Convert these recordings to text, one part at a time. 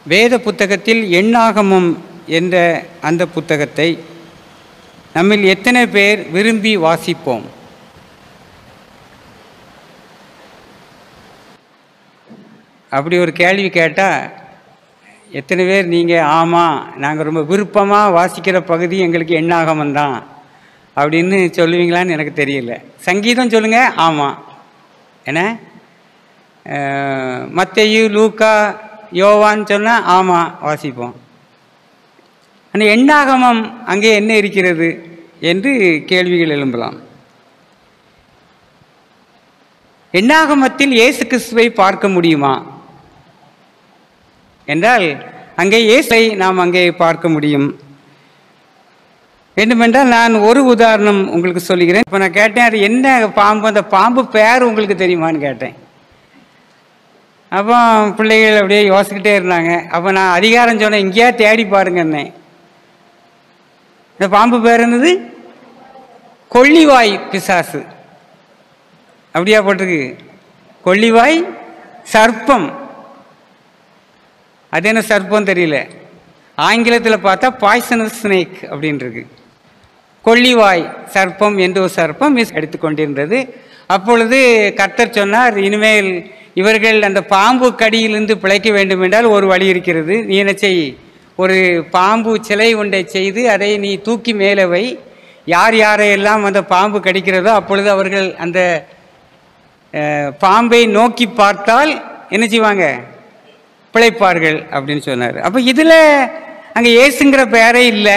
வேத புத்தகத்தில் எண்ணாகமம் என்ற அந்த புத்தகத்தை நம்மில் எத்தனை பேர் விரும்பி வாசிப்போம் அப்படி ஒரு கேள்வி கேட்டால் எத்தனை பேர் நீங்கள் ஆமாம் நாங்கள் ரொம்ப விருப்பமாக வாசிக்கிற பகுதி எங்களுக்கு எண்ணாகமம் தான் அப்படின்னு சொல்லுவீங்களான்னு எனக்கு தெரியல சங்கீதம் சொல்லுங்கள் ஆமாம் என்ன மத்தையு லூக்கா யோவான்னு சொன்னால் ஆமாம் வாசிப்போம் அந்த எண்ணாகமம் அங்கே என்ன இருக்கிறது என்று கேள்விகள் எழும்பலாம் எண்ணாகமத்தில் இயேசு கிறிஸ்துவை பார்க்க முடியுமா என்றால் அங்கே இயேசை நாம் அங்கே பார்க்க முடியும் வேண்டுமென்றால் நான் ஒரு உதாரணம் உங்களுக்கு சொல்லுகிறேன் இப்போ நான் கேட்டேன் அது என்ன பாம்பு அந்த பாம்பு பேர் உங்களுக்கு தெரியுமான்னு கேட்டேன் அப்போ பிள்ளைகள் அப்படியே யோசிக்கிட்டே இருந்தாங்க அப்போ நான் அதிகாரம் சொன்னேன் இங்கேயா தேடி பாருங்கன்னே இந்த பாம்பு பேர் என்னது கொள்ளிவாய் பிசாசு அப்படியா போட்டிருக்கு கொள்ளிவாய் சர்ப்பம் அது என்ன சர்ப்பம் தெரியல ஆங்கிலத்தில் பார்த்தா பாய்சனஸ் ஸ்னேக் அப்படின்றது கொள்ளிவாய் சர்ப்பம் என்று ஒரு சர்ப்பம் மிஸ் எடுத்துக்கொண்டிருந்தது அப்பொழுது கர்த்தர் சொன்னார் இனிமேல் இவர்கள் அந்த பாம்பு கடியிலிருந்து பிழைக்க வேண்டும் என்றால் ஒரு வழி இருக்கிறது நீ என்ன செய் ஒரு பாம்பு சிலை ஒன்றை செய்து அதை நீ தூக்கி மேலே வை யார் யாரையெல்லாம் அந்த பாம்பு கடிக்கிறதோ அப்பொழுது அவர்கள் அந்த அஹ், பாம்பை நோக்கி பார்த்தால் என்ன செய்வாங்க பிழைப்பார்கள் அப்படின்னு சொன்னார் அப்போ இதில் அங்கே இயேசுங்கிற பேரே இல்லை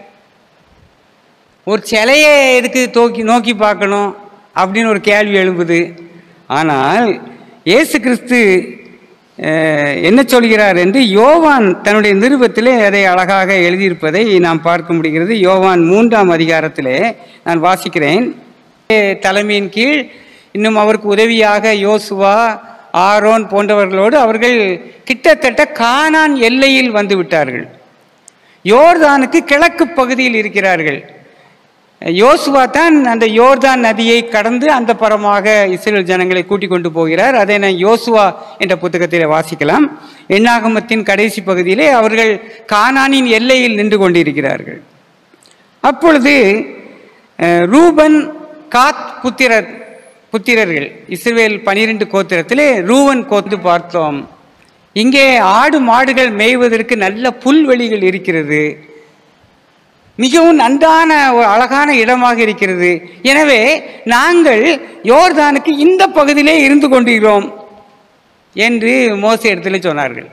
ஒரு சிலையை எதுக்கு தோக்கி நோக்கி பார்க்கணும் அப்படின்னு ஒரு கேள்வி எழும்புது ஆனால் இயேசு கிறிஸ்து அஹ், என்ன சொல்கிறார் என்று யோவான் தன்னுடைய நிருபத்திலே அதை அழகாக எழுதியிருப்பதை நாம் பார்க்க முடிகிறது யோவான் மூன்றாம் அதிகாரத்திலே நான் வாசிக்கிறேன் தலைமையின் கீழ் இன்னும் அவருக்கு உதவியாக யோசுவா ஆரோன் போன்றவர்களோடு அவர்கள் கிட்டத்தட்ட கானான் எல்லையில் வந்து விட்டார்கள் யோர்தானுக்கு கிழக்கு பகுதியில் இருக்கிறார்கள் யோசுவா தான் அந்த யோர்தான் நதியை கடந்து அந்த பரமாக இஸ்ரேல் ஜனங்களை கூட்டிக் கொண்டு போகிறார் அதை நான் யோசுவா என்ற புத்தகத்தில் வாசிக்கலாம் எண்ணாகமத்தின் கடைசி பகுதியிலே அவர்கள் கானானின் எல்லையில் நின்று கொண்டிருக்கிறார்கள் அப்பொழுது அஹ், ரூபன் காத் புத்திரர் புத்திரர்கள் இஸ்ரவேல் பனிரெண்டு கோத்திரத்திலே ரூவன் கோத்து பார்த்தோம் இங்கே ஆடு மாடுகள் மேய்வதற்கு நல்ல புல்வெளிகள் இருக்கிறது மிகவும் நன்றான ஒரு அழகான இடமாக இருக்கிறது எனவே நாங்கள் யோர்தானுக்கு இந்த பகுதியிலே இருந்து கொண்டிருக்கிறோம் என்று மோசே இடத்துல சொன்னார்கள்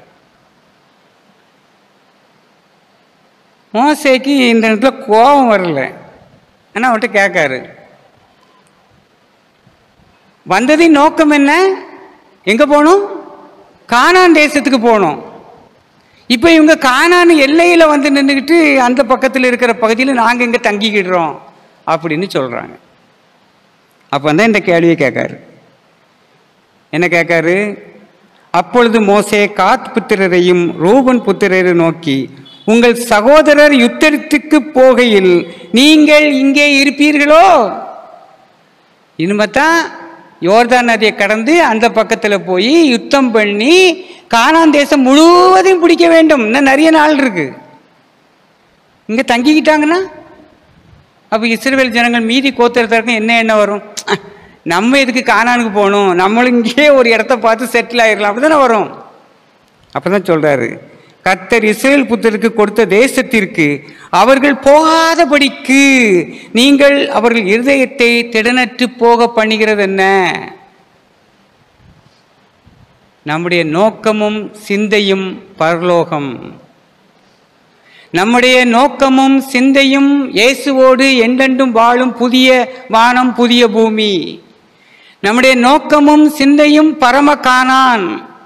மோசேக்கு இந்த இடத்துல கோபம் வரல ஆனால் அவன்கிட்ட கேட்காரு வந்ததின் நோக்கம் என்ன எங்கே போகணும் கானான் தேசத்துக்கு போகணும் இப்போ இவங்க கானான் எல்லையில் வந்து நின்றுக்கிட்டு அந்த பக்கத்தில் இருக்கிற பகுதியில் நாங்கள் இங்கே தங்கிக்கிடுறோம் அப்படின்னு சொல்கிறாங்க அப்போ தான் இந்த கேள்வியை கேட்காரு என்ன கேட்காரு அப்பொழுது மோசே காத் புத்திரரையும் ரூபன் புத்திரரை நோக்கி உங்கள் சகோதரர் யுத்தத்துக்கு போகையில் நீங்கள் இங்கே இருப்பீர்களோ இனிமே தான் யோர்தான் நதியை கடந்து அந்த பக்கத்தில் போய் யுத்தம் பண்ணி கானான் தேசம் முழுவதையும் பிடிக்க வேண்டும் இன்னும் நிறைய நாள் இருக்கு இங்கே தங்கிக்கிட்டாங்கன்னா அப்போ இஸ்ரேல் ஜனங்கள் மீதி கோத்திரத்திற்கு என்ன என்ன வரும் நம்ம எதுக்கு கானானுக்கு போகணும் நம்மளும் இங்கேயே ஒரு இடத்த பார்த்து செட்டில் ஆயிடலாம் அப்படி தானே வரும் அப்போ தான் சொல்கிறாரு கர்த்தர் இஸ்ரேல் புத்தருக்கு கொடுத்த தேசத்திற்கு அவர்கள் போகாதபடிக்கு நீங்கள் அவர்கள் இருதயத்தை திடனற்று போக பண்ணுகிறது என்ன நம்முடைய நோக்கமும் சிந்தையும் பரலோகம் நம்முடைய நோக்கமும் சிந்தையும் இயேசுவோடு என்றென்றும் வாழும் புதிய வானம் புதிய பூமி நம்முடைய நோக்கமும் சிந்தையும் பரம காணான்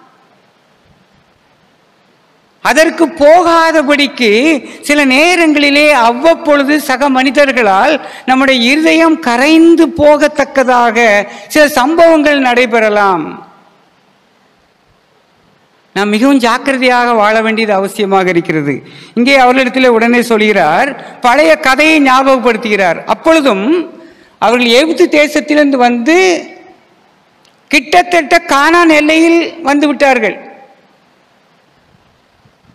அதற்கு போகாதபடிக்கு சில நேரங்களிலே அவ்வப்பொழுது சக மனிதர்களால் நம்முடைய இருதயம் கரைந்து போகத்தக்கதாக சில சம்பவங்கள் நடைபெறலாம் நாம் மிகவும் ஜாக்கிரதையாக வாழ வேண்டியது அவசியமாக இருக்கிறது இங்கே அவர்களிடத்தில் உடனே சொல்கிறார் பழைய கதையை ஞாபகப்படுத்துகிறார் அப்பொழுதும் அவர்கள் எகிப்து தேசத்திலிருந்து வந்து கிட்டத்தட்ட கானான் எல்லையில் வந்து விட்டார்கள்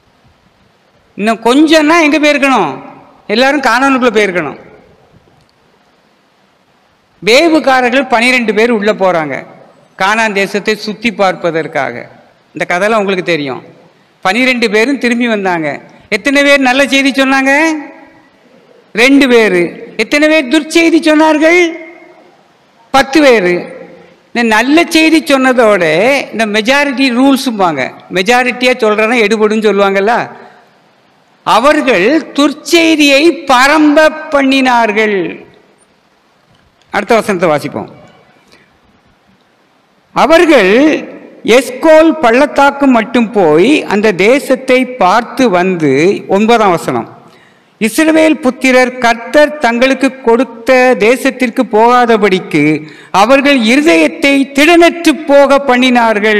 இன்னும் கொஞ்சம்னா எங்கே போயிருக்கணும் எல்லாரும் காணானுக்குள்ளே போயிருக்கணும் வேவுக்காரர்கள் பனிரெண்டு பேர் உள்ளே போகிறாங்க கானான் தேசத்தை சுற்றி பார்ப்பதற்காக இந்த கதைலாம் உங்களுக்கு தெரியும் பனிரெண்டு பேரும் திரும்பி வந்தாங்க எத்தனை பேர் நல்ல செய்தி சொன்னாங்க ரெண்டு பேர் எத்தனை பேர் துர்ச்செய்தி சொன்னார்கள் பத்து பேர் இந்த நல்ல செய்தி சொன்னதோட இந்த மெஜாரிட்டி ரூல்ஸும்பாங்க மெஜாரிட்டியாக சொல்கிறேன்னா எடுபடுன்னு சொல்லுவாங்கல்ல அவர்கள் துர்ச்செய்தியை பரம்ப பண்ணினார்கள் அடுத்த வசனத்தை வாசிப்போம் அவர்கள் எஸ்கோல் பள்ளத்தாக்கு மட்டும் போய் அந்த தேசத்தை பார்த்து வந்து ஒன்பதாம் வசனம் இஸ்ரவேல் புத்திரர் கர்த்தர் தங்களுக்கு கொடுத்த தேசத்திற்கு போகாதபடிக்கு அவர்கள் இருதயத்தை திடனற்று போக பண்ணினார்கள்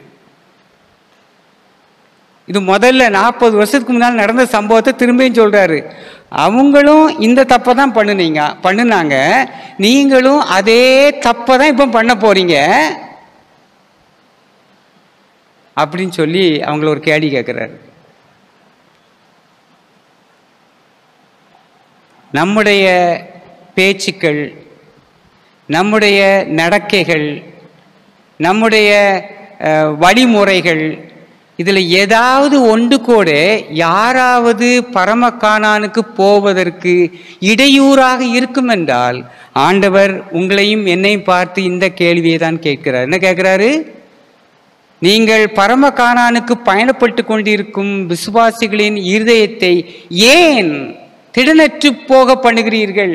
இது முதல்ல நாற்பது வருஷத்துக்கு முன்னால் நடந்த சம்பவத்தை திரும்பியும் சொல்றாரு அவங்களும் இந்த தப்பை தான் பண்ணுனீங்க பண்ணுனாங்க நீங்களும் அதே தப்பை தான் இப்போ பண்ண போறீங்க அப்படின்னு சொல்லி அவங்கள ஒரு கேள்வி கேட்குறாரு நம்முடைய பேச்சுக்கள் நம்முடைய நடக்கைகள் நம்முடைய அஹ், வழிமுறைகள் இதில் ஏதாவது ஒன்று கூட யாராவது பரமகானானுக்கு போவதற்கு இடையூறாக இருக்கும் என்றால் ஆண்டவர் உங்களையும் என்னையும் பார்த்து இந்த கேள்வியை தான் கேட்கிறார் என்ன கேட்குறாரு நீங்கள் பரமகானானுக்கு பயணப்பட்டு கொண்டிருக்கும் விசுவாசிகளின் இருதயத்தை ஏன் திடனற்று போக பண்ணுகிறீர்கள்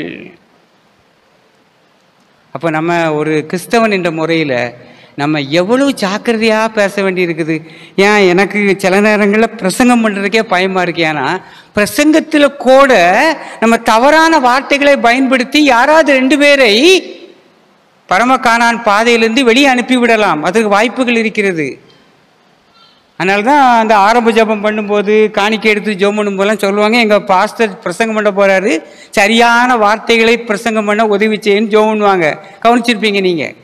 அப்போ நம்ம ஒரு கிறிஸ்தவன் என்ற முறையில் நம்ம எவ்வளவு ஜாக்கிரதையாக பேச வேண்டியிருக்குது ஏன் எனக்கு சில நேரங்களில் பிரசங்கம் பண்ணுறதுக்கே பயமாக இருக்கு ஏன்னா பிரசங்கத்தில் கூட நம்ம தவறான வார்த்தைகளை பயன்படுத்தி யாராவது ரெண்டு பேரை பரமகானான் பாதையிலிருந்து வெளியே அனுப்பிவிடலாம் அதுக்கு வாய்ப்புகள் இருக்கிறது அதனால தான் அந்த ஆரம்ப ஜெபம் பண்ணும்போது காணிக்கை எடுத்து ஜெபம் பண்ணும்போதெல்லாம் சொல்லுவாங்க எங்கள் பாஸ்டர் பிரசங்கம் பண்ண போகிறாரு சரியான வார்த்தைகளை பிரசங்கம் பண்ண உதவி செய்யுன்னு ஜெபம் பண்ணுவாங்க கவனிச்சிருப்பீங்க நீங்கள்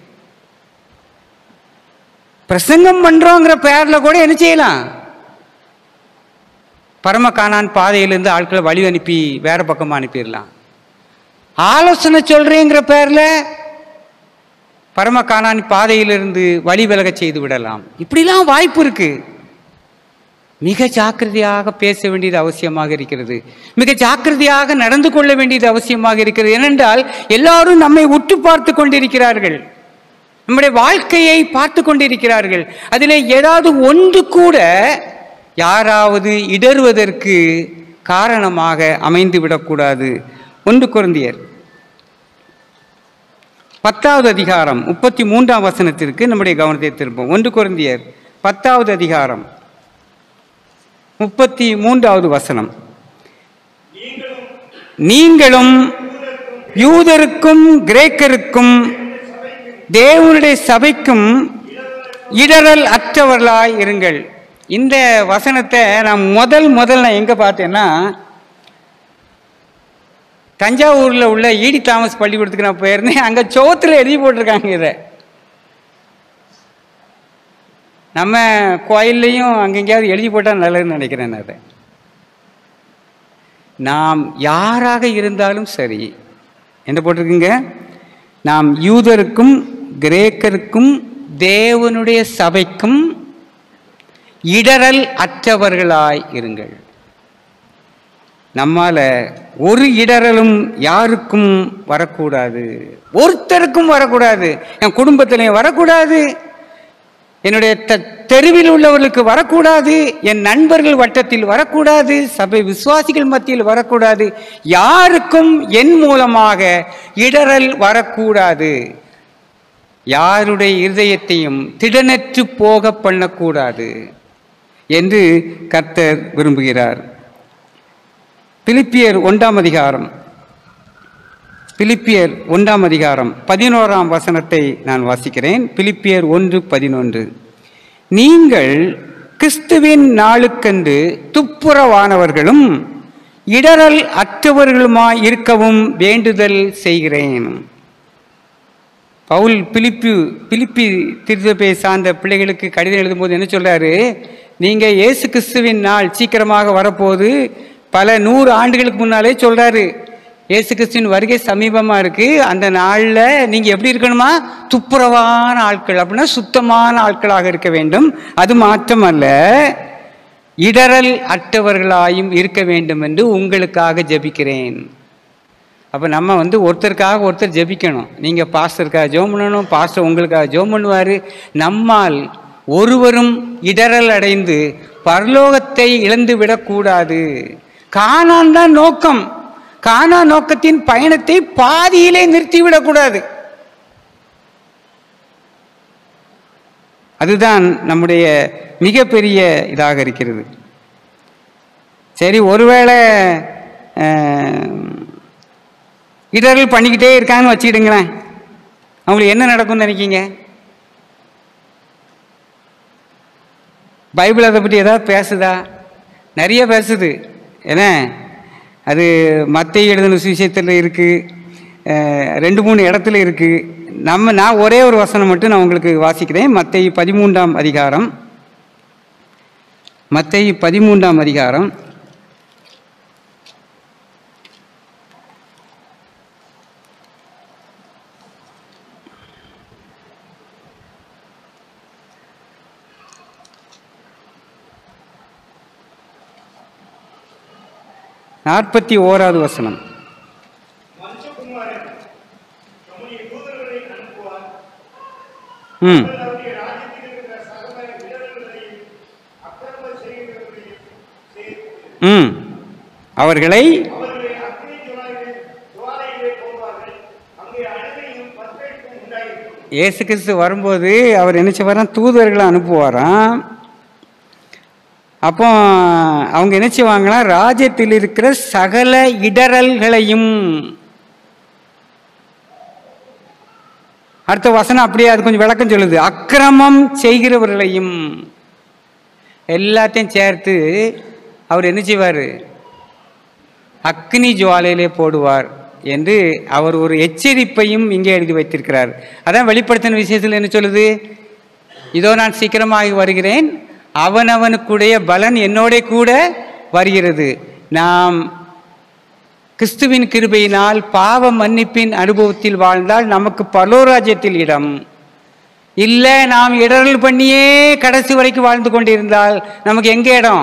பிரசங்கம் பண்ணுறோங்கிற பேரில் கூட என்ன செய்யலாம் பரமகானான் பாதையிலிருந்து ஆட்களை வழி அனுப்பி வேற பக்கமாக அனுப்பிடலாம் ஆலோசனை சொல்கிறேங்கிற பேரில் பரமகானான் பாதையிலிருந்து வழி விலகச் செய்து விடலாம் இப்படிலாம் வாய்ப்பு இருக்கு மிக ஜாக்கிரதையாக பேச வேண்டியது அவசியமாக இருக்கிறது மிக ஜாக்கிரதையாக நடந்து கொள்ள வேண்டியது அவசியமாக இருக்கிறது ஏனென்றால் எல்லாரும் நம்மை உற்று பார்த்து கொண்டிருக்கிறார்கள் நம்முடைய வாழ்க்கையை பார்த்து கொண்டிருக்கிறார்கள் அதில் ஏதாவது ஒன்று கூட யாராவது இடறுவதற்கு காரணமாக அமைந்து விடக்கூடாது ஒன்று குருந்தியர் பத்தாவது அதிகாரம் முப்பத்தி மூன்றாம் வசனத்திற்கு நம்முடைய கவனத்தை திருப்போம் ஒன்று குருந்தியர் பத்தாவது அதிகாரம் முப்பத்தி மூன்றாவது வசனம் நீங்களும் யூதருக்கும் கிரேக்கருக்கும் தேவனுடைய சபைக்கும் இடரல் அற்றவர்களாய் இருங்கள் இந்த வசனத்தை நான் முதல் முதல் நான் எங்கே பார்த்தேன்னா தஞ்சாவூரில் உள்ள ஈடி தாமஸ் பள்ளிக்கூடத்துக்கு நான் போயிருந்தேன் அங்கே சோத்தில் எழுதி போட்டிருக்காங்க இதை நம்ம கோயில்லையும் அங்கெங்கேயாவது எழுதி போட்டால் நல்லதுன்னு நினைக்கிறேன் நான் அதை நாம் யாராக இருந்தாலும் சரி என்ன போட்டிருக்குங்க நாம் யூதருக்கும் கிரேக்கருக்கும் தேவனுடைய சபைக்கும் இடரல் அற்றவர்களாய் இருங்கள் நம்மால ஒரு இடரலும் யாருக்கும் வரக்கூடாது ஒருத்தருக்கும் வரக்கூடாது என் குடும்பத்திலையும் வரக்கூடாது என்னுடைய த- தெருவில் உள்ளவர்களுக்கு வரக்கூடாது என் நண்பர்கள் வட்டத்தில் வரக்கூடாது சபை விசுவாசிகள் மத்தியில் வரக்கூடாது யாருக்கும் என் மூலமாக இடரல் வரக்கூடாது யாருடைய இருதயத்தையும் திடனற்று போக பண்ணக்கூடாது என்று கர்த்தர் விரும்புகிறார் பிலிப்பியர் ஒன்றாம் அதிகாரம் பிலிப்பியர் ஒன்றாம் அதிகாரம் பதினோராம் வசனத்தை நான் வாசிக்கிறேன் பிலிப்பியர் ஒன்று பதினொன்று நீங்கள் கிறிஸ்துவின் நாளுக்கென்று துப்புரவானவர்களும் இடரல் அற்றவர்களுமாய் இருக்கவும் வேண்டுதல் செய்கிறேன் பவுல் பிலிப்பி பிலிப்பி திருத்தப்பை சார்ந்த பிள்ளைகளுக்கு கடிதம் எழுதும்போது என்ன சொல்றாரு நீங்கள் இயேசு கிறிஸ்துவின் நாள் சீக்கிரமாக வரப்போகுது பல நூறு ஆண்டுகளுக்கு முன்னாலே சொல்கிறாரு இயேசு கிறிஸ்துவின் வருகை சமீபமாக இருக்குது அந்த நாளில் நீங்கள் எப்படி இருக்கணுமா துப்புரவான ஆட்கள் அப்படின்னா சுத்தமான ஆட்களாக இருக்க வேண்டும் அது மாற்றமல்ல இடரல் அற்றவர்களாயும் இருக்க வேண்டும் என்று உங்களுக்காக ஜெபிக்கிறேன் அப்போ நம்ம வந்து ஒருத்தருக்காக ஒருத்தர் ஜெபிக்கணும் நீங்கள் பாஸ்டருக்காக ஜெபம் பண்ணணும் பாஸ்டர் உங்களுக்காக ஜெபம் பண்ணுவார் நம்மால் ஒருவரும் இடரல் அடைந்து பரலோகத்தை இழந்து விடக்கூடாது காணான் தான் நோக்கம் காணா நோக்கத்தின் பயணத்தை பாதியிலே நிறுத்திவிடக்கூடாது அதுதான் நம்முடைய மிகப்பெரிய இதாக இருக்கிறது சரி ஒருவேளை அஹ், இடர்கள் பண்ணிக்கிட்டே இருக்காங்கன்னு வச்சுக்கிடுங்களேன் அவங்களுக்கு என்ன நடக்கும்னு நினைக்கிங்க பைபிள் அதை பற்றி ஏதாவது பேசுதா நிறைய பேசுது என்ன அது மத்திய எழுதின சுவிசேஷத்தில் இருக்குது ரெண்டு மூணு இடத்துல இருக்குது நம்ம நான் ஒரே ஒரு வசனம் மட்டும் நான் உங்களுக்கு வாசிக்கிறேன் மத்திய பதிமூன்றாம் அதிகாரம் மத்திய பதிமூன்றாம் அதிகாரம் நாற்பத்தி ஓராவது வசனம் மனுஷகுமாரன் தம்முடைய தூதர்களை அனுப்புவார் ம் அவர் அவருடைய ராஜ்யத்தில் இருக்கிற சகல இடர்களையும் அக்கிரமம் செய்கிறவர்களையும் சேர்த்து ம் அவர்களை அவர்களை அக்னி ஜுவாலையிலே ஜுவாலையிலே போவார்கள் அங்கே அழுகையும் பற்கைக்கும் உண்டாயிருக்கும் இயேசு கிறிஸ்து வரும்போது அவர் என்ன செய்வாராம் தூதர்களை அனுப்புவாராம் அப்போ அவங்க என்ன செய்வாங்களாம் ராஜ்யத்தில் இருக்கிற சகல இடரல்களையும் அடுத்த வசனம் அப்படியே அது கொஞ்சம் விளக்கம் சொல்லுது அக்கிரமம் செய்கிறவர்களையும் எல்லாத்தையும் சேர்த்து அவர் என்ன செய்வார் அக்னி ஜுவாலையிலே போடுவார் என்று அவர் ஒரு எச்சரிப்பையும் இங்கே எழுதி வைத்திருக்கிறார் அதான் வெளிப்படுத்தின விஷயத்தில் என்ன சொல்லுது இதோ நான் சீக்கிரமாக வருகிறேன் அவனவனுக்குடைய பலன் என்னோட கூட வருகிறது நாம் கிறிஸ்துவின் கிருபையினால் பாவ மன்னிப்பின் அனுபவத்தில் வாழ்ந்தால் நமக்கு பரலோராஜ்யத்தில் இடம் இல்லை நாம் இடரல் பண்ணியே கடைசி வரைக்கும் வாழ்ந்து கொண்டிருந்தால் நமக்கு எங்கே இடம்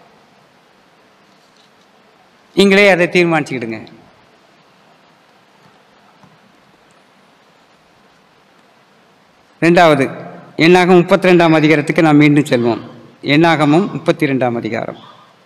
நீங்களே அதை தீர்மானிச்சுக்கிடுங்க ரெண்டாவது எண்ணாகம் முப்பத்தி ரெண்டாம் அதிகாரத்துக்கு நாம் மீண்டும் செல்வோம் எண்ணாகமும் முப்பத்தி ரெண்டாம் அதிகாரம்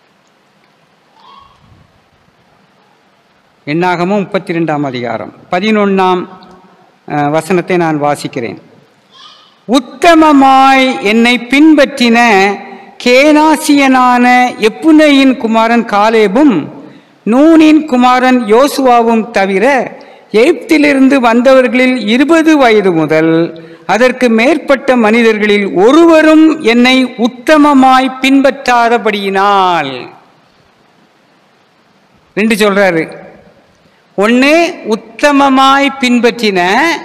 எண்ணாகமும் முப்பத்தி ரெண்டாம் அதிகாரம் பதினொன்றாம் வசனத்தை நான் வாசிக்கிறேன் உத்தமமாய் என்னை பின்பற்றின கேனாசியனான எப்புனையின் குமாரன் காலேபும் நூனின் குமாரன் யோசுவாவும் தவிர எகிப்திலிருந்து வந்தவர்களில் இருபது வயது முதல் அதற்கு மேற்பட்ட மனிதர்களில் ஒருவரும் என்னை உத்தமமாய் பின்பற்றாதபடியினால் ரெண்டு சொல்றாரு ஒன்று உத்தமமாய் பின்பற்றின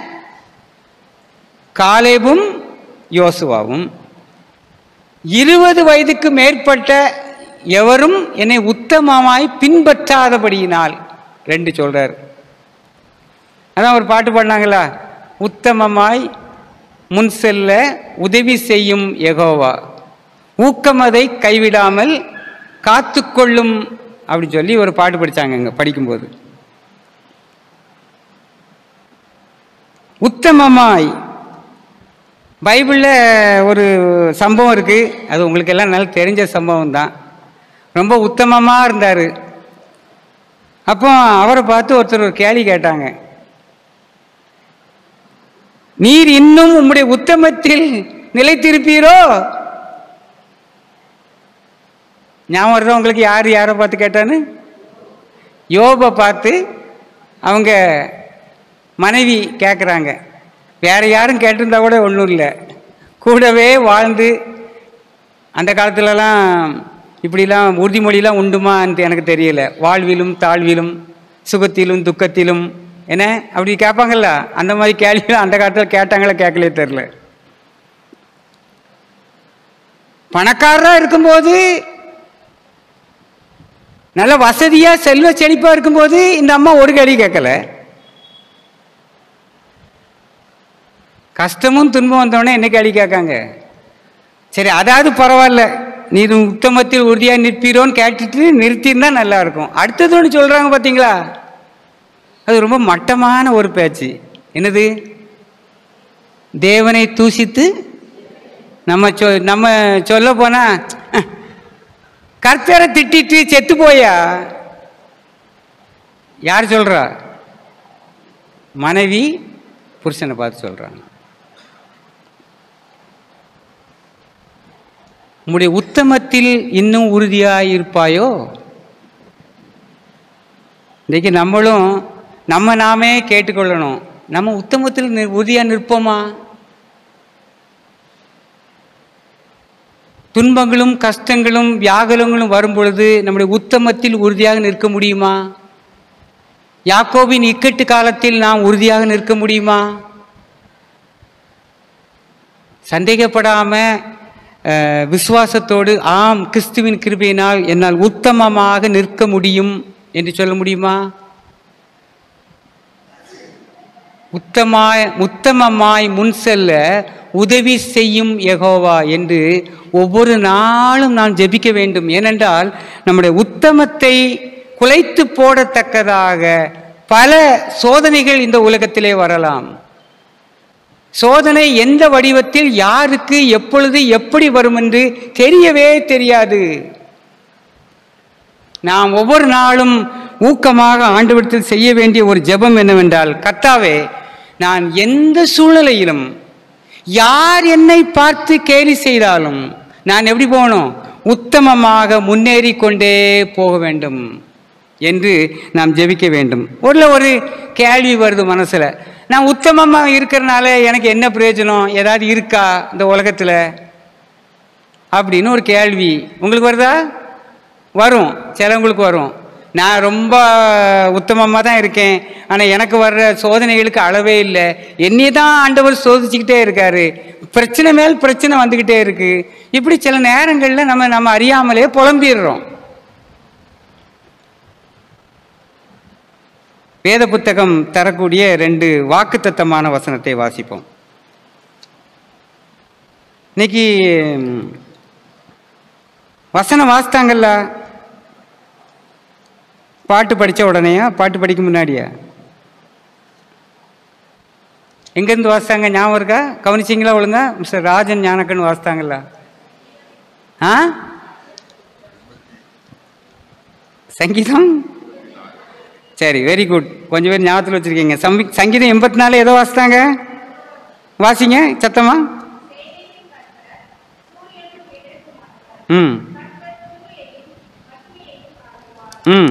காலேபும் யோசுவாவும் இருபது வயதுக்கு மேற்பட்ட எவரும் என்னை உத்தமமாய் பின்பற்றாதபடியினால் ரெண்டு சொல்றார் அதான் ஒரு பாட்டு பாடினாங்களா உத்தமமாய் முன் செல்ல உதவி செய்யும் யெகோவா ஊக்கமதை கைவிடாமல் காத்துக்கொள்ளும் அப்படின்னு சொல்லி ஒரு பாட்டு படித்தாங்க இங்கே படிக்கும்போது உத்தமமாய் பைபிளில் ஒரு சம்பவம் இருக்குது அது உங்களுக்கு எல்லாம் நல்லா தெரிஞ்ச சம்பவம் தான் ரொம்ப உத்தமமாக இருந்தார் அப்போ அவரை பார்த்து ஒருத்தர் ஒரு கேள்வி கேட்டாங்க நீர் இன்னும் உம்முடைய உத்தமத்தில் நிலைத்திருப்பீரோ ஞாபகம் வருதா உங்களுக்கு யார் யாரை பார்த்து கேட்டான்னு யோபை பார்த்து அவங்க மனைவி கேட்குறாங்க வேற யாரும் கேட்டிருந்தா கூட ஒன்றும் இல்லை கூடவே வாழ்ந்து அந்த காலத்துலலாம் இப்படிலாம் உறுதிமொழிலாம் உண்டுமான்னு எனக்கு தெரியல வாழ்விலும் தாழ்விலும் சுகத்திலும் துக்கத்திலும் என்ன அப்படி கேட்பாங்கல்ல அந்த மாதிரி கேள்விலாம் அந்த காலத்தில் கேட்டாங்களே கேட்கலே தெரில பணக்காரராக இருக்கும்போது நல்ல வசதியாக செல்வ செழிப்பாக இருக்கும்போது இந்த அம்மா ஒரு கேள்வி கேட்கல கஷ்டமும் துன்பம் வந்தோடனே என்ன கேள்வி கேட்காங்க சரி அதாவது பரவாயில்ல நீர் உத்தமத்தில் உறுதியாக நிற்பீரோன்னு கேட்டுட்டு நிறுத்தியிருந்தா நல்லா இருக்கும் அடுத்தது ஒன்று சொல்கிறாங்க பார்த்தீங்களா அது ரொம்ப மட்டமான ஒரு பேச்சு என்னது தேவனை தூசித்து நம்ம சொ நம்ம சொல்ல போனா கர்த்தரை திட்டிட்டு செத்து போயா யார் சொல்றா மனைவி புருஷனை பார்த்து சொல்றாங்க உம்முடைய உத்தமத்தில் இன்னும் உறுதியாக இருப்பாயோ இன்றைக்கு நம்மளும் நம்ம நாமே கேட்டுக்கொள்ளணும் நம்ம உத்தமத்தில் நி- உறுதியாக நிற்போமா துன்பங்களும் கஷ்டங்களும் வியாகுலங்களும் வரும் பொழுது நம்முடைய உத்தமத்தில் உறுதியாக நிற்க முடியுமா யாக்கோபின் இக்கட்டு காலத்தில் நாம் உறுதியாக நிற்க முடியுமா சந்தேகப்படாம அஹ், விசுவாசத்தோடு ஆம் கிறிஸ்துவின் கிருபையினால் என்னால் உத்தமமாக நிற்க முடியும் என்று சொல்ல முடியுமா உத்தமாய் உத்தமமாய் முன் செல்ல உதவி செய்யும் யெகோவா என்று ஒவ்வொரு நாளும் நாம் ஜெபிக்க வேண்டும் ஏனென்றால் நம்முடைய உத்தமத்தை குலைத்து போடத்தக்கதாக பல சோதனைகள் இந்த உலகத்திலே வரலாம் சோதனை எந்த வடிவத்தில் யாருக்கு எப்பொழுது எப்படி வரும் என்று தெரியவே தெரியாது நாம் ஒவ்வொரு நாளும் ஊக்கமாக ஆண்டவரத்தில் செய்ய வேண்டிய ஒரு ஜெபம் என்னவென்றால் கர்த்தாவே நான் எந்த சூழ்நிலையிலும் யார் என்னை பார்த்து கேலி செய்தாலும் நான் எப்படி போகணும் உத்தமமாக முன்னேறி கொண்டே போக வேண்டும் என்று நாம் ஜெபிக்க வேண்டும் ஒரு ஒரு கேள்வி வருது மனசுல நான் உத்தமமாக இருக்கிறனால எனக்கு என்ன பிரயோஜனம் ஏதாவது இருக்கா இந்த உலகத்தில் அப்படின்னு ஒரு கேள்வி உங்களுக்கு வருதா வரும் சிலவங்களுக்கு வரும் நான் ரொம்ப உத்தமமாக தான் இருக்கேன் ஆனால் எனக்கு வர்ற சோதனைகளுக்கு அளவே இல்லை என்னையே தான் ஆண்டவர் சோதிச்சுக்கிட்டே இருக்காரு பிரச்சனை மேல் பிரச்சனை வந்துக்கிட்டே இருக்கு இப்படி சில நேரங்களில் நம்ம நம்ம அறியாமலே புலம்பிடுறோம் வேத புத்தகம் தரக்கூடிய ரெண்டு வாக்குத்தத்தமான வசனத்தை வாசிப்போம் இன்னைக்கு ம், வசனம் வாசித்தாங்கல்ல பாட்டு படித்த உடனேயா பாட்டு படிக்க முன்னாடியா எங்கேருந்து வாசித்தாங்க ஞாபகம் இருக்கா கவனிச்சிங்களா ஒழுங்கா மிஸ்டர் ராஜன் ஞானக்கன் வாசித்தாங்கல்ல ஆ சங்கீதம் சரி வெரி குட் கொஞ்சம் பேர் ஞாபகத்தில் வச்சுருக்கீங்க சம்பி சங்கீதம் எண்பத்தி நாலு ஏதோ வாசித்தாங்க வாசிங்க சத்தமா ம் ம்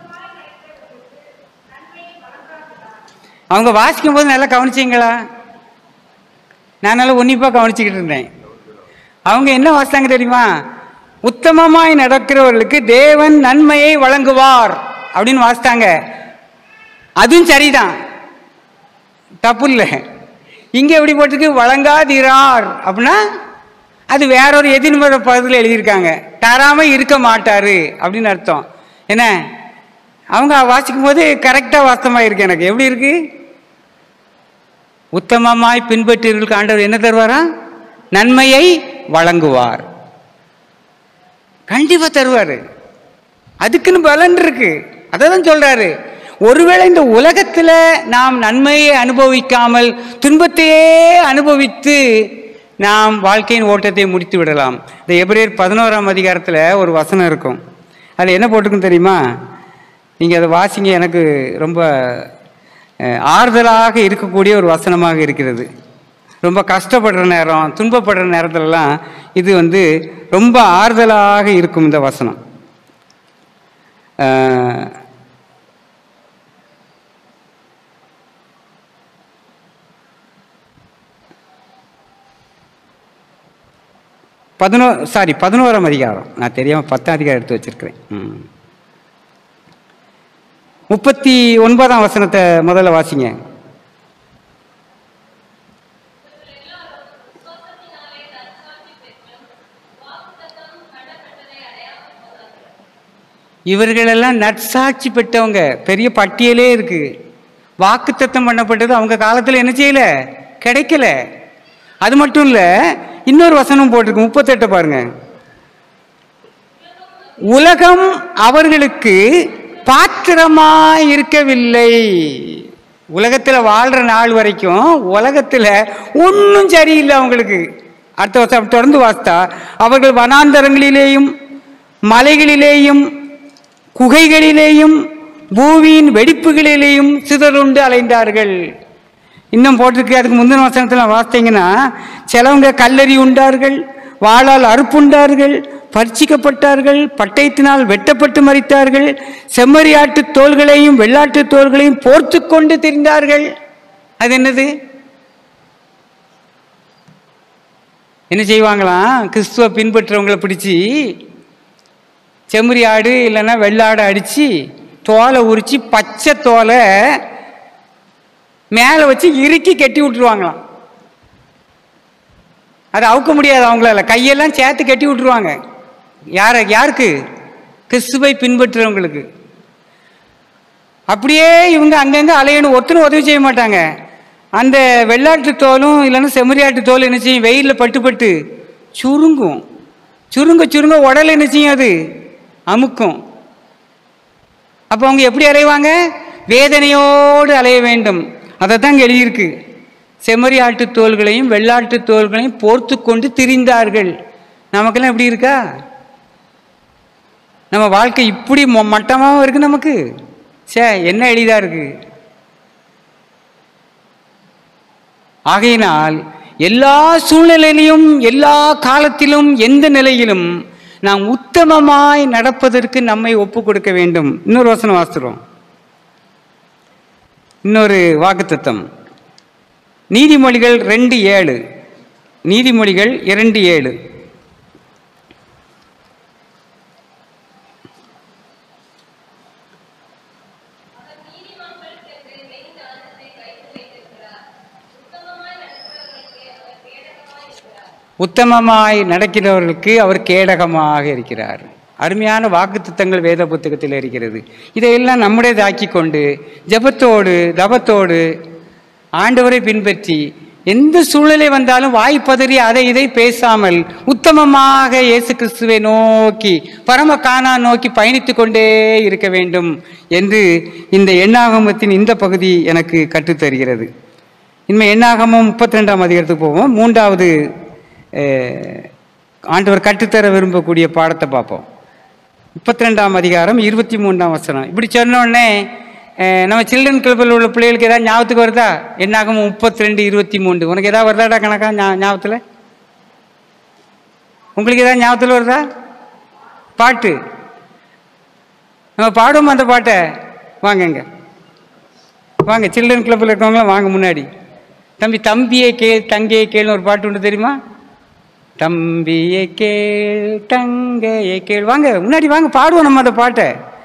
அவங்க வாசிக்கும் போது நல்லா கவனிச்சிங்களா நான் நல்லா உன்னிப்பாக கவனிச்சுக்கிட்டு இருந்தேன் அவங்க என்ன வாசித்தாங்க தெரியுமா உத்தமமாய் நடக்கிறவர்களுக்கு தேவன் நன்மையை வழங்குவார் அப்படின்னு வாசித்தாங்க அதுவும் சரிதான் தப்பு இல்லை இங்கே எப்படி போட்டிருக்கு வழங்காதிரார் அப்படின்னா அது வேற ஒரு எதிர்மறை பதத்தில் எழுதியிருக்காங்க தராம இருக்க மாட்டாரு அப்படின்னு அர்த்தம் என்ன அவங்க வாசிக்கும் போது கரெக்டாக வாஸ்தமாக இருக்கு எனக்கு எப்படி இருக்கு உத்தமமாய் பின்பற்றீர்களுக்கு ஆண்டவர் என்ன தருவாரா நன்மையை வழங்குவார் கண்டிப்பா தருவாரு அதுக்குன்னு பலன் இருக்கு அதை தான் சொல்றாரு ஒருவேளை இந்த உலகத்துல நாம் நன்மையை அனுபவிக்காமல் துன்பத்தையே அனுபவித்து நாம் வாழ்க்கையின் ஓட்டத்தை முடித்து விடலாம் இந்த எபிரேயர் பதினோராம் அதிகாரத்தில் ஒரு வசனம் இருக்கும் அதில் என்ன போட்டிருக்கும் தெரியுமா நீங்கள் அதை வாசிங்க எனக்கு ரொம்ப அஹ், ஆறுதலாக இருக்கக்கூடிய ஒரு வசனமாக இருக்கிறது ரொம்ப கஷ்டப்படுற நேரம் துன்பப்படுற நேரத்துலலாம் இது வந்து ரொம்ப ஆறுதலாக இருக்கும் இந்த வசனம் அஹ், பதினோ சாரி பதினோராம் அதிகாரம் நான் தெரியாமல் பத்தாம் அதிகாரம் எடுத்து வச்சிருக்கிறேன் ம். முப்பத்தி ஒன்பதாம் வசனத்தை முதல்ல வாசிங்க இவர்களெல்லாம் நற்சாட்சி பெற்றவங்க பெரிய பட்டியலே இருக்கு வாக்குத்தத்தம் பண்ணப்பட்டது அவங்க காலத்தில் என்ன செய்யல கிடைக்கல அது மட்டும் இல்லை இன்னொரு வசனம் போட்டிருக்கு முப்பத்தெட்டு பாருங்க உலகம் அவர்களுக்கு பாத்திரமாய் இருக்கவில்லை உலகத்தில் வாழ்கிற நாள் வரைக்கும் உலகத்தில் ஒன்றும் சரியில்லை அவங்களுக்கு அடுத்த வருஷம் தொடர்ந்து வாஸ்தா அவர்கள் வனாந்தரங்களிலேயும் மலைகளிலேயும் குகைகளிலேயும் பூமியின் வெடிப்புகளிலேயும் சிதறுண்டு அலைந்தார்கள் இன்னும் போட்டிருக்கு அதுக்கு முந்தின வசனத்தில் வாசித்தீங்கன்னா சிலவங்க கல்லறி உண்டார்கள் வாளால் அறுப்புண்டார்கள் பறிச்சிக்கப்பட்டார்கள் பட்டயத்தினால் வெட்டப்பட்டு மறித்தார்கள் செம்மறியாட்டு தோள்களையும் வெள்ளாட்டு தோள்களையும் போர்த்து கொண்டு திரிந்தார்கள் அது என்னது என்ன செய்வாங்களாம் கிறிஸ்துவ பின்பற்றவங்களை பிடிச்சி செம்மறி ஆடு இல்லைன்னா வெள்ளாடு அடித்து தோலை உரித்து பச்சை தோலை மேலே வச்சு இறுக்கி கட்டி விட்டுருவாங்களாம் அது அவுக்க முடியாது அவங்களால கையெல்லாம் சேர்த்து கட்டி விட்டுருவாங்க யார யாருக்கு கிறிஸ்துவை பின்பற்றுறவங்களுக்கு அப்படியே இவங்க அங்கங்கே அலையணும் ஒருத்தரும் உதவி செய்ய மாட்டாங்க அந்த வெள்ளாட்டு தோலும் இல்லைன்னா செம்மறியாட்டு தோல் என்ன செய்யும் வெயிலில் பட்டு பட்டு சுருங்கும் சுருங்க சுருங்க உடல் என்ன செய்யும் அது அமுக்கும் அப்போ அவங்க எப்படி அலைவாங்க வேதனையோடு அலைய வேண்டும் அதை தான் இங்கே எழுதியிருக்கு செம்மறி ஆட்டு தோள்களையும் வெள்ளாட்டு தோள்களையும் போர்த்து கொண்டு திரிந்தார்கள் நமக்கெல்லாம் எப்படி இருக்கா நம்ம வாழ்க்கை இப்படி மொ- மட்டமாவும் இருக்கு நமக்கு சே என்ன எளிதா இருக்கு ஆகையினால் எல்லா சூழ்நிலையிலும் எல்லா காலத்திலும் எந்த நிலையிலும் நாம் உத்தமமாய் நடப்பதற்கு நம்மை ஒப்பு கொடுக்க வேண்டும் இன்னொரு வசனம் வாசிக்கிறோம் இன்னொரு வாக்குத்தத்தம் நீதிமொழிகள் ரெண்டு ஏழு நீதிமொழிகள் இரண்டு ஏழு உத்தமமாய் நடக்கிறவர்களுக்கு அவர் கேடகமாக இருக்கிறார் அருமையான வாக்குத்தத்தங்கள் வேத புத்தகத்தில் இருக்கிறது இதையெல்லாம் நம்முடையதாக்கி கொண்டு ஜெபத்தோடு தபத்தோடு ஆண்டவரை பின்பற்றி எந்த சூழ்நிலை வந்தாலும் வாய் பதறி அதை இதை பேசாமல் உத்தமமாக இயேசு கிறிஸ்துவை நோக்கி பரம காணா நோக்கி பயணித்து கொண்டே இருக்க வேண்டும் என்று இந்த எண்ணாகமத்தின் இந்த பகுதி எனக்கு கற்றுத்தருகிறது இனிமே எண்ணாகமும் முப்பத்தி ரெண்டாம் அதிகாரத்துக்கு போவோம் மூன்றாவது அஹ், ஆண்டவர் கற்றுத்தர விரும்பக்கூடிய பாடத்தை பார்ப்போம் முப்பத்தி ரெண்டாம் அதிகாரம் இருபத்தி மூன்றாம் வசனம் இப்படி சொன்ன உடனே அஹ், நம்ம சில்ட்ரன் கிளப்பில் உள்ள பிள்ளைகளுக்கு ஏதாவது ஞாபகத்துக்கு வருதா என்னாகும் முப்பத்தி ரெண்டு இருபத்தி மூணு உனக்கு ஏதாவது வருதாடா கணக்கா ஞா- ஞாபகத்தில் உங்களுக்கு ஏதாவது ஞாபகத்தில் வருதா பாட்டு நம்ம பாடுவோம் அந்த பாட்டை வாங்க இங்க வாங்க சில்ட்ரன் கிளப்பில் இருக்கவங்களாம் வாங்க முன்னாடி தம்பி தம்பியை கேள் தங்கையை கேள்னு ஒரு பாட்டு உண்டு தெரியுமா தம்பியை கேள் தங்கையை கேள் வாங்க முன்னாடி வாங்க பாடுவோம் நம்ம அந்த பாட்டை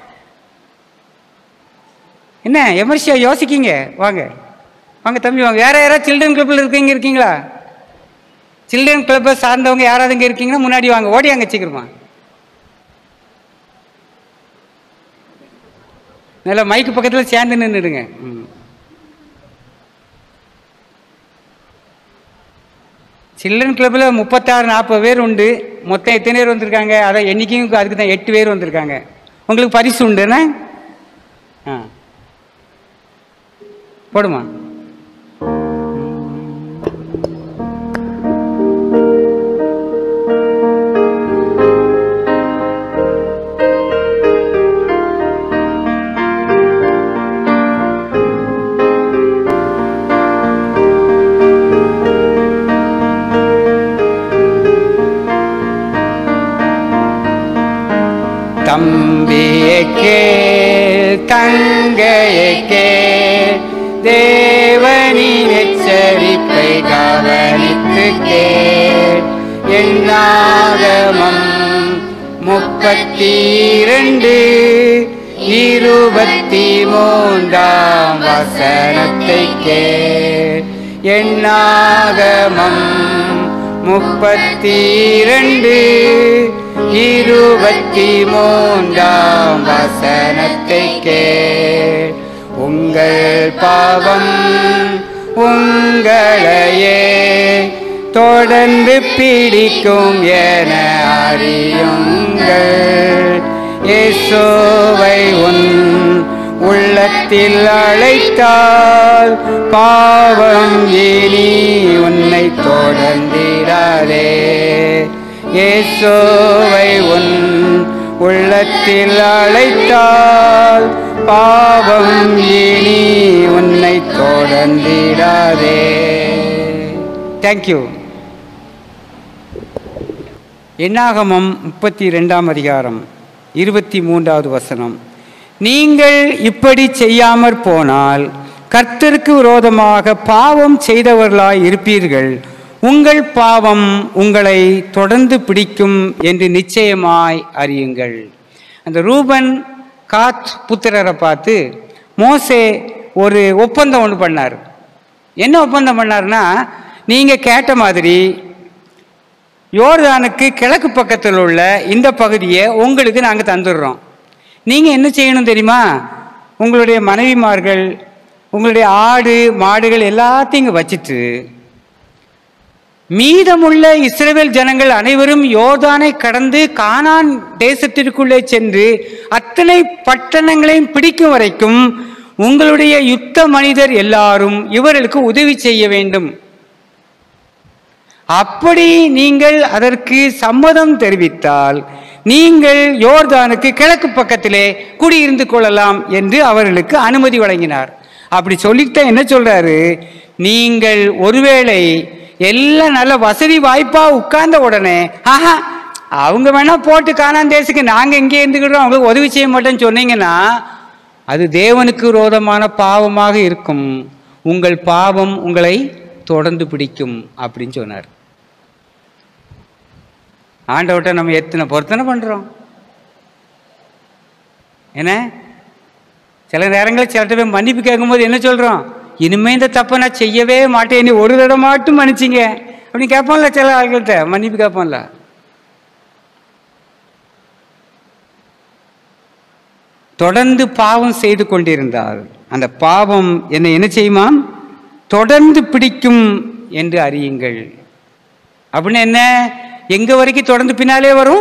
என்ன எமர்ஷியா யோசிக்கீங்க வாங்க வாங்க தம்பி வாங்க வேற யாராவது சில்ட்ரன் கிளப்பில் இருக்கீங்க இருக்கீங்களா சில்ட்ரன் கிளப்பை சார்ந்தவங்க யாராவது இங்கே இருக்கீங்கன்னா முன்னாடி வாங்க ஓடியாங்க சீக்கிரமா நல்லா மைக்கு பக்கத்தில் சேர்ந்து நின்றுடுங்க ம் சில்ட்ரன் கிளப்பில் முப்பத்தாறு நாற்பது பேர் உண்டு மொத்தம் எத்தனை பேர் வந்திருக்காங்க அதான் எண்ணிக்கையும் அதுக்கு தான் எட்டு பேர் வந்திருக்காங்க உங்களுக்கு பரிசு உண்டுண்ணே ஆ போடுமா தம்பியை கேள் தங்கையை கேள் தேவனின் எச்சரிப்பை கவனித்து கேள் என்னாகமம் முப்பத்தி இரண்டு இருபத்தி மூன்றாம் வசனத்தை கேள் என்னாகமம் முப்பத்தி இரண்டு இருபத்தி மூன்றாம் வசனத்தை கேள் உங்கள் பாவம் உங்களையே தொடர்ந்து பிடிக்கும் என அறியுங்கள் இயேசுவை உன் உள்ளத்தில் அழைத்தால் பாவம் இனி உன்னை தொடர்ந்திடாதே இயேசுவை உன் உள்ளத்தில் அழைத்தால் பாவம் இனி உன்னை தொடர்ந்திடாதே தேங்க்யூ எண்ணாகமம் முப்பத்தி ரெண்டாம் அதிகாரம் இருபத்தி மூன்றாவது வசனம் நீங்கள் இப்படி செய்யாமற் போனால் கர்த்தருக்கு விரோதமாக பாவம் செய்தவர்களாய் இருப்பீர்கள் உங்கள் பாவம் உங்களை தொடர்ந்து பிடிக்கும் என்று நிச்சயமாய் அறியுங்கள் அந்த ரூபன் காத் புத்திரரை பார்த்து மோசே ஒரு ஒப்பந்தம் ஒன்று பண்ணார் என்ன ஒப்பந்தம் பண்ணார்னா நீங்கள் கேட்ட மாதிரி யோர்தானுக்கு கிழக்கு பக்கத்தில் உள்ள இந்த பகுதியை உங்களுக்கு நாங்கள் தந்துடுறோம் நீங்கள் என்ன செய்யணும் தெரியுமா உங்களுடைய மனைவிமார்கள் உங்களுடைய ஆடு மாடுகள் எல்லாத்தையும் இங்கே வச்சுட்டு மீதமுள்ள இஸ்ரவேல் ஜனங்கள் அனைவரும் யோர்தானை கடந்து கானான் தேசத்திற்குள்ளே சென்று அத்தனை பட்டணங்களையும் பிடிக்கும் வரைக்கும் உங்களுடைய யுத்த மனிதர் எல்லாரும் இவர்களுக்கு உதவி செய்ய வேண்டும் அப்படி நீங்கள் அதற்கு சம்மதம் தெரிவித்தால் நீங்கள் யோர்தானுக்கு கிழக்கு பக்கத்திலே குடியிருந்து கொள்ளலாம் என்று அவர்களுக்கு அனுமதி வழங்கினார் அப்படி சொல்லிட்டு என்ன சொல்றாரு நீங்கள் ஒருவேளை எல்லாம் நல்ல வசதி வாய்ப்பா உட்கார்ந்த உடனே ஆஹா அவங்க வேணா போட்டு காணான் தேசத்துக்கு நாங்க இங்கே இருந்துக்கிட்டோம் அவங்களுக்கு உதவி செய்ய மாட்டோம்னு சொன்னீங்கன்னா அது தேவனுக்கு விரோதமான பாவமாக இருக்கும் உங்கள் பாவம் உங்களை தொடர்ந்து பிடிக்கும் அப்படின்னு சொன்னார் ஆண்டவர்கிட்ட நம்ம எத்தனை பொருத்தனை பண்ணுறோம் என்ன சில நேரங்களில் சிலர்கிட்ட போய் மன்னிப்பு கேட்கும்போது என்ன சொல்கிறோம் இனிமே இந்த தப்பை நான் செய்யவே மாட்டேன் நீ ஒரு தடவை மட்டும் மன்னிச்சிங்க அப்படின்னு கேட்போம்ல சில ஆட்கள்கிட்ட மன்னிப்பு கேட்போம்ல தொடர்ந்து பாவம் செய்து கொண்டிருந்தால் அந்த பாவம் என்னை என்ன செய்யுமா தொடர்ந்து பிடிக்கும் என்று அறியுங்கள் அப்படின்னு என்ன எங்க வரைக்கும் தொடர்ந்து பின்னாலே வரும்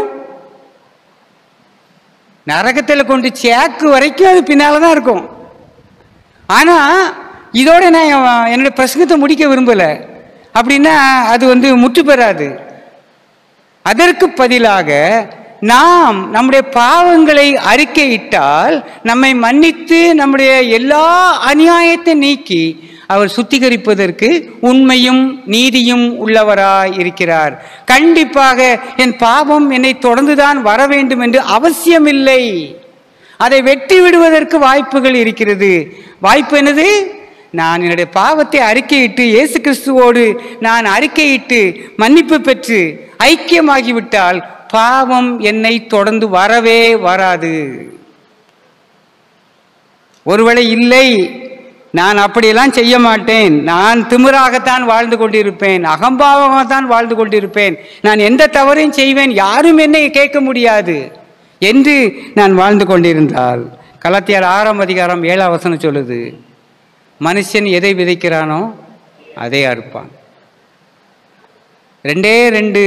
நரகத்தில் கொண்டு சேக்கு வரைக்கும் அது பின்னால தான் இருக்கும் ஆனா இதோட நான் என் என்னுடைய பிரசங்கத்தை முடிக்க விரும்பல அப்படின்னா அது வந்து முற்று பெறாது அதற்கு பதிலாக நாம் நம்முடைய பாவங்களை அறிக்கையிட்டால் நம்மை மன்னித்து நம்முடைய எல்லா அநியாயத்தை நீக்கி அவர் சுத்திகரிப்பதற்கு உண்மையும் நீதியும் உள்ளவராய் இருக்கிறார் கண்டிப்பாக என் பாவம் என்னை தொடர்ந்துதான் வர வேண்டும் என்று அவசியமில்லை அதை வெட்டி விடுவதற்கு வாய்ப்புகள் இருக்கிறது வாய்ப்பு என்னது நான் என்னுடைய பாவத்தை அறிக்கையிட்டு இயேசு கிறிஸ்துவோடு நான் அறிக்கையிட்டு மன்னிப்பு பெற்று ஐக்கியமாகிவிட்டால் பாவம் என்னை தொடர்ந்து வரவே வராது ஒருவேளை இல்லை நான் அப்படியெல்லாம் செய்ய மாட்டேன் நான் திமிராகத்தான் வாழ்ந்து கொண்டிருப்பேன் அகம்பாவமாகத்தான் வாழ்ந்து கொண்டிருப்பேன் நான் எந்த தவறையும் செய்வேன் யாரும் என்னை கேட்க முடியாது என்று நான் வாழ்ந்து கொண்டிருந்தால் கலத்தியார் ஆறாம் அதிகாரம் ஏழாம் வசனம் சொல்லுது மனுஷன் எதை விதைக்கிறானோ அதை அறுப்பான் ரெண்டே ரெண்டு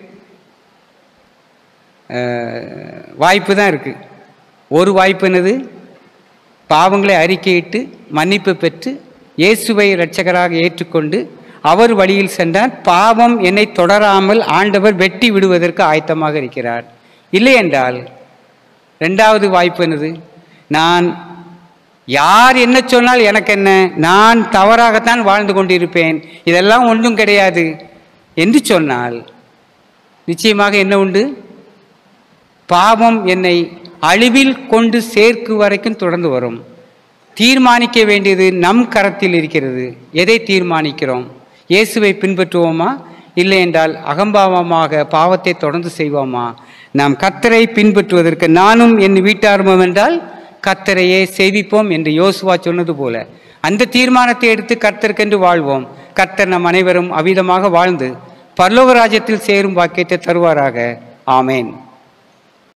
அஹ், வாய்ப்பு தான் இருக்குது ஒரு வாய்ப்பு என்னது பாவங்களை அறிக்கையிட்டு மன்னிப்பு பெற்று இயேசுவை இரட்சகராக ஏற்றுக்கொண்டு அவர் வழியில் சென்றார் பாவம் என்னை தொடராமல் ஆண்டவர் வெட்டி விடுவதற்கு ஆயத்தமாக இருக்கிறார் இல்லை என்றால் ரெண்டாவது வாய்ப்பு என்னது நான் யார் என்ன சொன்னால் எனக்கு என்ன நான் தவறாகத்தான் வாழ்ந்து கொண்டிருப்பேன் இதெல்லாம் ஒன்றும் கிடையாது என்று சொன்னால் நிச்சயமாக என்ன உண்டு பாவம் என்னை அழிவில் கொண்டு சேர்க்கு வரைக்கும் தொடர்ந்து வரும் தீர்மானிக்க வேண்டியது நம் கரத்தில் இருக்கிறது எதை தீர்மானிக்கிறோம் இயேசுவை பின்பற்றுவோமா இல்லை என்றால் அகம்பாவமாக பாவத்தை தொடர்ந்து செய்வோமா நாம் கத்தரை பின்பற்றுவதற்கு நானும் என் வீட்டாருமம் என்றால் கத்தரையே சேவிப்போம் என்று யோசுவா சொன்னது போல அந்த தீர்மானத்தை எடுத்து கர்த்தருக்கென்று வாழ்வோம் கர்த்தர் நம் அனைவரும் அவிதமாக வாழ்ந்து பரலோக ராஜ்யத்தில் சேரும் வாக்கியத்தை தருவாராக ஆமேன்